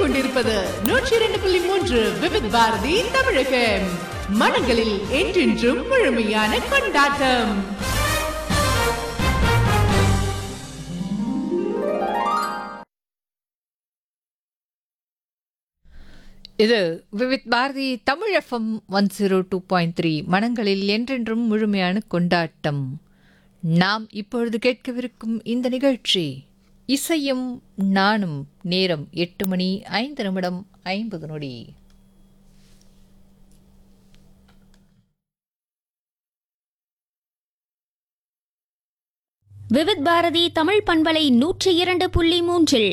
கொண்டிருப்பது நூற்றி இரண்டு புள்ளி மூன்று விவித் பாரதி தமிழகம் மனங்களில் என்றென்றும் முழுமையான கொண்டாட்டம் இது Vividh Bharati Tamil FM one zero two point three மனங்களில் என்றென்றும் முழுமையான கொண்டாட்டம் நாம் இப்பொழுது கேட்கவிருக்கும் இந்த நிகழ்ச்சி இசையும் நானும் நேரம் எட்டு மணி ஐந்து நிமிடம் ஐம்பது நொடி விவித் பாரதி தமிழ் பண்பலை நூற்றி இரண்டு புள்ளி மூன்றில்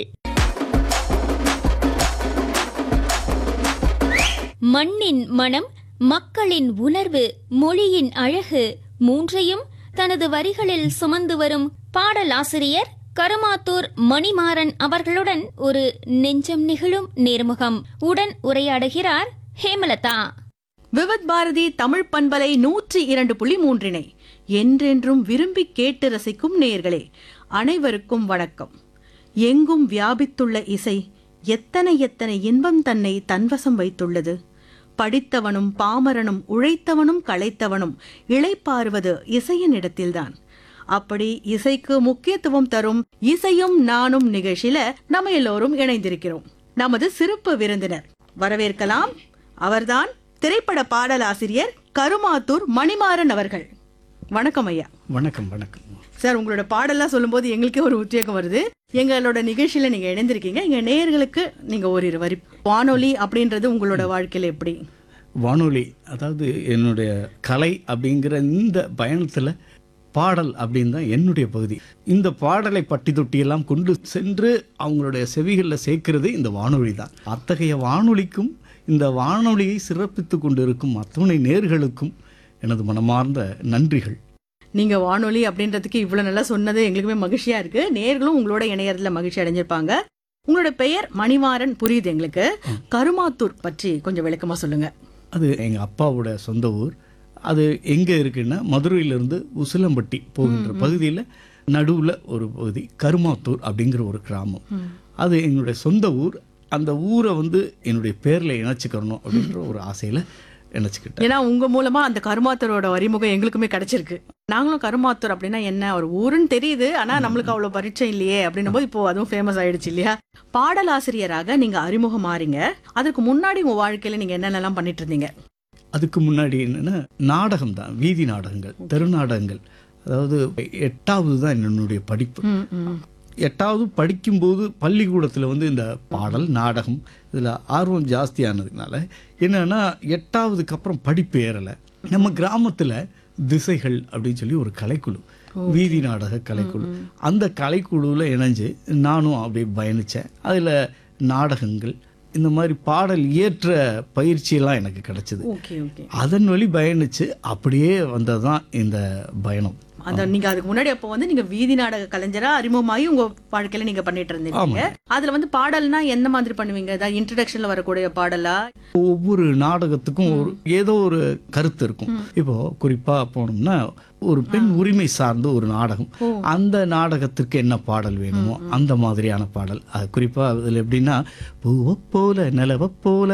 மண்ணின் மனம் மக்களின் உணர்வு மொழியின் அழகு மூன்றையும் தனது வரிகளில் சுமந்து வரும் பாடலாசிரியர் கருமாத்தூர் மணிமாறன் அவர்களுடன் ஒரு நெஞ்சம் நிகழும் நேர்முகம் உடன் உரையாடுகிறார் ஹேமலதா விவத் பாரதி தமிழ் பண்பலை நூற்றி இரண்டு புள்ளி மூன்றினை என்றென்றும் விரும்பி கேட்டு ரசிக்கும் நேயர்களே அனைவருக்கும் வணக்கம் எங்கும் வியாபித்துள்ள இசை எத்தனை எத்தனை இன்பம் தன்னை தன்வசம் வைத்துள்ளது படித்தவனும் பாமரனும் உழைத்தவனும் களைத்தவனும் இளைப்பாறுவது இசையின் இடத்தில்தான் அப்படி இசைக்கு முக்கியத்துவம் தரும் இசையும் நானும் நிகழ்ச்சியில நம்ம எல்லோரும் இணைந்திருக்கிறோம் நமது சிறப்பு விருந்தினர் வரவேற்கலாம் அவர்தான் திரைப்பட பாடலாசிரியர் கருமாத்தூர் மணிமாறன் அவர்கள் வணக்கம் ஐயா வணக்கம் வணக்கம் சார் உங்களோட பாடல்லாம் சொல்லும்போது எங்களுக்கே ஒரு உத்வேகம் வருது எங்களோட நிகழ்ச்சியில நீங்க இணைந்திருக்கீங்க எங்க நேயர்களுக்கு நீங்க ஓரிரு வரி வானொலி அப்படின்றது உங்களோட வாழ்க்கையில எப்படி வானொலி அதாவது என்னுடைய கலை அப்படிங்கிற இந்த பயணத்தில் பாடல் அப்படின்னு தான் என்னுடைய பகுதி இந்த பாடலை பட்டி தொட்டியெல்லாம் கொண்டு சென்று அவங்களுடைய செவிகளில் சேர்க்கிறது இந்த வானொலி தான் அத்தகைய வானொலிக்கும் இந்த வானொலியை சிறப்பித்து கொண்டிருக்கும் அத்துணை நேர்களுக்கும் எனது மனமார்ந்த நன்றிகள் நீங்க வானொலி அப்படின்றதுக்கு இவ்வளவு நல்லா சொன்னது எங்களுக்குமே மகிழ்ச்சியா இருக்கு நேர்களும் உங்களோட இணையறதுல மகிழ்ச்சி அடைஞ்சிருப்பாங்க உங்களோட பெயர் மணிமாறன் புரியுது எங்களுக்கு கருமாத்தூர் பற்றி கொஞ்சம் விளக்கமா சொல்லுங்க அது எங்கள் அப்பாவோட சொந்த ஊர் அது எங்கே இருக்குன்னா மதுரையிலிருந்து உசிலம்பட்டி போகின்ற பகுதியில் நடுவில் ஒரு பகுதி கருமாத்தூர் அப்படிங்கிற ஒரு கிராமம் அது எங்களுடைய சொந்த ஊர் அந்த ஊரை வந்து என்னுடைய பேரில் இணைச்சிக்கிறணும் அப்படின்ற ஒரு ஆசையில் இணைச்சிக்கிட்டேன் ஏன்னா உங்க மூலமா அந்த கருமாத்தூரோட அறிமுகம் எங்களுக்குமே கிடைச்சிருக்கு நாங்களும் கருமாத்தூர் அப்படின்னா என்ன ஒரு ஊருன்னு தெரியுது ஆனா நம்மளுக்கு அவ்வளவு பரிச்சயம் இல்லையே அப்படின்னும் போது இப்போ அதுவும் ஃபேமஸ் ஆயிடுச்சு இல்லையா பாடலாசிரியராக நீங்க அறிமுகம் மாறீங்க அதுக்கு முன்னாடி உங்க வாழ்க்கையில நீங்க என்னென்னலாம் பண்ணிட்டு இருந்தீங்க அதுக்கு முன்னாடி என்னென்னா நாடகம் தான் வீதி நாடகங்கள் தெருநாடகங்கள் அதாவது எட்டாவது தான் என்னுடைய படிப்பு ம், ம். எட்டாவது படிக்கும்போது பள்ளிக்கூடத்தில் வந்து இந்த பாடல் நாடகம் இதில் ஆர்வம் ஜாஸ்தியானதுனால என்னன்னா எட்டாவதுக்கு அப்புறம் படிப்பு ஏறலை நம்ம கிராமத்தில் திசைகள் அப்படின்னு சொல்லி ஒரு கலைக்குழு வீதி நாடக கலைக்குழு அந்த கலைக்குழுவில் இணைஞ்சு நானும் அப்படியே பயணித்தேன் அதில் நாடகங்கள் இந்த மாதிரி பாடல் இயற்ற பயிற்சியெல்லாம் எனக்கு கிடைச்சது ஓகே ஓகே அதன் வழி பயணித்து அப்படியே வந்தது தான் இந்த பயணம் அந்த நீங்க அதுக்கு முன்னாடி அப்போ வந்து நீங்க வீதி நாடக கலைஞரா அறிமுகமாகி உங்க வாழ்க்கையில நீங்க பண்ணிட்டு இருந்தீங்க அதுல வந்து பாடல்னா என்ன மாதிரி பண்ணுவீங்க அதாவது இன்ட்ரடக்ஷன்ல வரக்கூடிய பாடலா ஒவ்வொரு நாடகத்துக்கும் ஒரு ஏதோ ஒரு கருத்து இருக்கும் இப்போ குறிப்பா போனோம்னா ஒரு பெண் உரிமை சார்ந்த ஒரு நாடகம் அந்த நாடகத்திற்கு என்ன பாடல் வேணுமோ அந்த மாதிரியான பாடல் அது குறிப்பா அதுல எப்படின்னா பூவை போல நிலவ போல